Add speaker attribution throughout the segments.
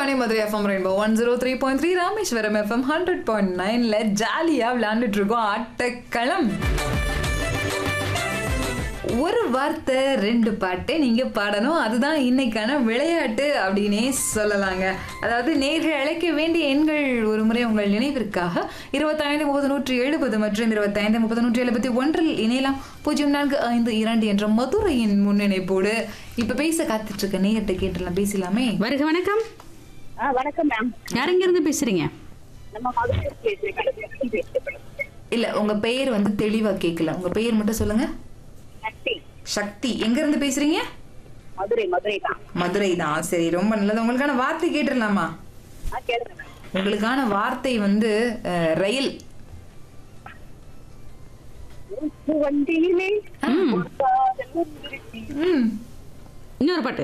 Speaker 1: Akashvani Madurai F M rainbow one zero three point three Rameswaram F M hundred point நைன்ல ஜாலியா விளையாண்டுட்டு இருக்கோம் ஆட்டக்களம் ஒரு வார்த்தை ரெண்டு பாட்டு நீங்க பாடணும் அதுதான் இன்னைக்கான விளையாட்டு அப்படின்னே சொல்லலாங்க அதாவது நேர்கள் அழைக்க வேண்டிய எண்கள் ஒரு முறை உங்கள் நினைவிற்காக இருபத்தைந்து முப்பது நூற்றி எழுபது மற்றும் இருபத்தைந்து முப்பது நூற்றி எழுபத்தி ஒன்றில் இணையலாம் பூஜ்ஜியம் நான்கு ஐந்து இரண்டு என்ற மதுரையின் முன்னிணைப்போடு இப்ப பேச காத்துட்டு இருக்க நேர்கிட்ட கேட்டுலாம் பேசலாமே
Speaker 2: வருக வணக்கம்
Speaker 3: ஆ வணக்கம் மேம்
Speaker 2: யார் எங்க இருந்து பேசுறீங்க
Speaker 3: நம்ம மதுரை பேசுறேன் பேசுறேன்
Speaker 1: இல்ல உங்க பெயர் வந்து தெளிவா கேட்கல உங்க பெயர் மட்டும் சொல்லுங்க
Speaker 3: சக்தி
Speaker 1: சக்தி எங்க இருந்து பேசுறீங்க
Speaker 3: மதுரை மதுரை தான்
Speaker 1: மதுரை தான் சரி ரொம்ப நல்லது உங்களுக்கான வார்த்தை கேட்டுடலாமா
Speaker 3: ஆ கேளுங்க மேம்
Speaker 1: உங்களுக்கான வார்த்தை வந்து அஹ், ரயில்
Speaker 3: உப்பு வண்டியிலே காதல் வந்துருச்சு.
Speaker 1: ம்
Speaker 2: இன்னொரு பாட்டு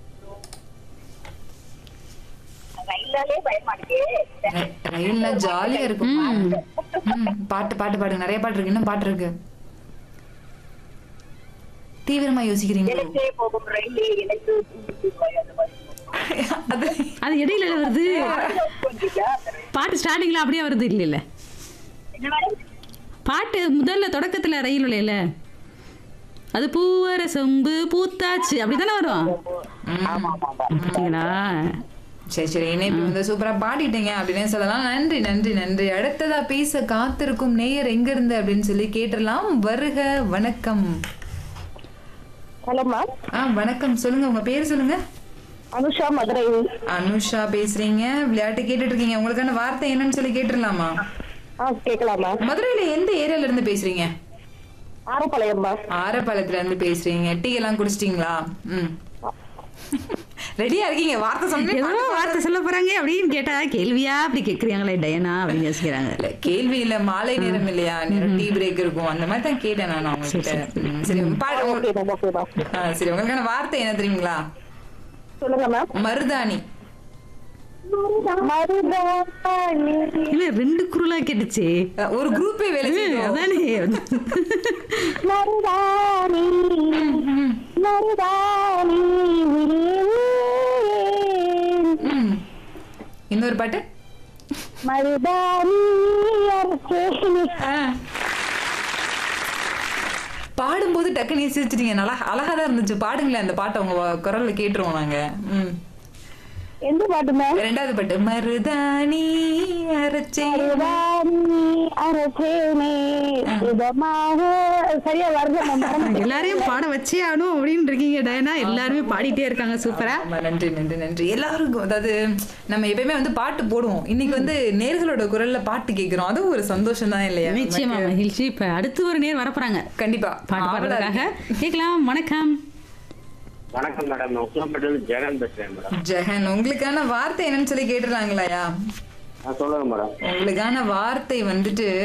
Speaker 3: ரயிலாலே பயமா இருக்கே
Speaker 1: ர- ரயில்ல ஜாலியா இருக்கும் ம், பாட்டு பாட்டு பாடுங்க நிறைய பாட்டு இருக்கு இன்னும் பாட்டு இருக்கு தீவிரமா யோசிக்கிறீங்க
Speaker 3: எனக்கே போகும் ரயிலே எனக்கு தூக்கி போய் அந்த மாதிரி.
Speaker 1: அது
Speaker 2: அது இடையில வருது
Speaker 3: கொஞ்சிக்கா?
Speaker 2: பாட்டு ஸ்டார்டிங்ல அப்படியே வருது இல்ல இல்ல
Speaker 3: என்ன மேடம்
Speaker 2: பாட்டு முதல்ல தொடக்கத்துல ரயில் இல்ல அது பூவர சொம்பு பூத்தாச்சு அப்படிதானே வரும்
Speaker 3: ஆமா ஆமா ஆமா
Speaker 2: பார்த்தீங்களா
Speaker 1: சரி சரி இணைப்பு வந்து சூப்பரா பாடிட்டீங்க அப்படின்னு சொல்லலாம் நன்றி நன்றி நன்றி அடுத்ததா பேச காத்திருக்கும் நேயர் எங்க இருந்து அப்படின்னு சொல்லி கேட்டுடலாம் வருக வணக்கம்
Speaker 3: ஹலோ மேம்
Speaker 1: ஆ வணக்கம் சொல்லுங்க உங்க பேர் சொல்லுங்க
Speaker 3: அனுஷா மதுரை
Speaker 1: அனுஷா பேசுறீங்க விளையாட்டு கேட்டுட்டு இருக்கீங்க உங்களுக்கான வார்த்தை என்னன்னு சொல்லி கேட்டுடலாமா
Speaker 3: ஆ கேட்கலாம் மேம்
Speaker 1: மதுரையில எந்த ஏரியால இருந்து பேசுறீங்க
Speaker 3: ஆரப்பாளையம் மேம்
Speaker 1: ஆரப்பாளையத்துல இருந்து பேசுறீங்க டீ எல்லாம் குடிச்சிட்டீங்களா ம் ரெடியா இருக்கீங்க வார்த்தை சொன்னீங்க
Speaker 2: ஏதோ வார்த்தை சொல்ல போறாங்க அப்படின்னு கேட்டா கேள்வியா அப்படி கேக்குறாங்களே டயனா அப்படின்னு யோசிக்கிறாங்க
Speaker 1: இல்ல கேள்வி இல்ல மாலை நேரம் இல்லையா நேரம் டீ பிரேக் இருக்கும் அந்த மாதிரி தான் கேட்டேன் நான் அவங்ககிட்ட ம், சரி பாடு
Speaker 3: ஓகே மேம் ஓகே மேம்
Speaker 1: ஆ, சரி உங்களுக்கான வார்த்தை என்ன தெரியுங்களா
Speaker 3: சொல்லுங்க மேம்
Speaker 1: மருதாணி
Speaker 3: மருதாணி
Speaker 2: இல்ல ரெண்டு குரலா கேட்டுச்சு
Speaker 1: அஹ், ஒரு குரூப்பே வேலை
Speaker 2: ம்,
Speaker 1: செய்யும்
Speaker 2: அதானே
Speaker 3: மருதாணி மருதாணி
Speaker 1: ம். இன்னொரு பாட்டு
Speaker 3: மருதாணி அரைச்சேனி
Speaker 1: ஆ. பாடும்போது டக்குன்னு சிரிச்சிட்டீங்க நல்லா அழகா தான் இருந்துச்சு பாடுங்களேன் அந்த பாட்டை உங்க வ- குரல்ல கேட்டுருவோம் நாங்க ம்.
Speaker 3: எந்த பாட்டு மேம்
Speaker 1: ரெண்டாவது பாட்டு மருதாணி அரைச்சே
Speaker 3: மருதாணி அரைச்சேனே இதமாக சரியா வருது மேம்
Speaker 2: எல்லாரையும் பாட வச்சே ஆகணும் அப்படின்னு இருக்கீங்க டயனா எல்லாருமே பாடிட்டே இருக்காங்க சூப்பரா
Speaker 1: ஆமா, நன்றி நன்றி நன்றி எல்லாருக்கும் அதாவது நம்ம எப்பயுமே வந்து பாட்டு போடுவோம் இன்னைக்கு வந்து நேர்களோட குரல்ல பாட்டு கேக்குறோம் அதுவும் ஒரு சந்தோஷம் தான் இல்லையா
Speaker 2: நிச்சயமா மகிழ்ச்சி இப்ப அடுத்து ஒரு நேர் வரப்போறாங்க
Speaker 1: கண்டிப்பா
Speaker 2: பாட்டு
Speaker 1: ஆவலா
Speaker 2: பாடுறதுக்காக
Speaker 1: இருக்கு.
Speaker 2: கேட்கலாம் வணக்கம்
Speaker 4: வணக்கம் மேடம் நான் உசிலம்பேட்டில் ஜெகன் பேசுறேன் மேடம்
Speaker 1: ஜெகன் உங்களுக்கான வார்த்தை என்னன்னு சொல்லி கேட்டுறாங்களாயா
Speaker 4: நான் சொல்லுங்க மேடம்
Speaker 1: உங்களுக்கான வார்த்தை வந்துட்டு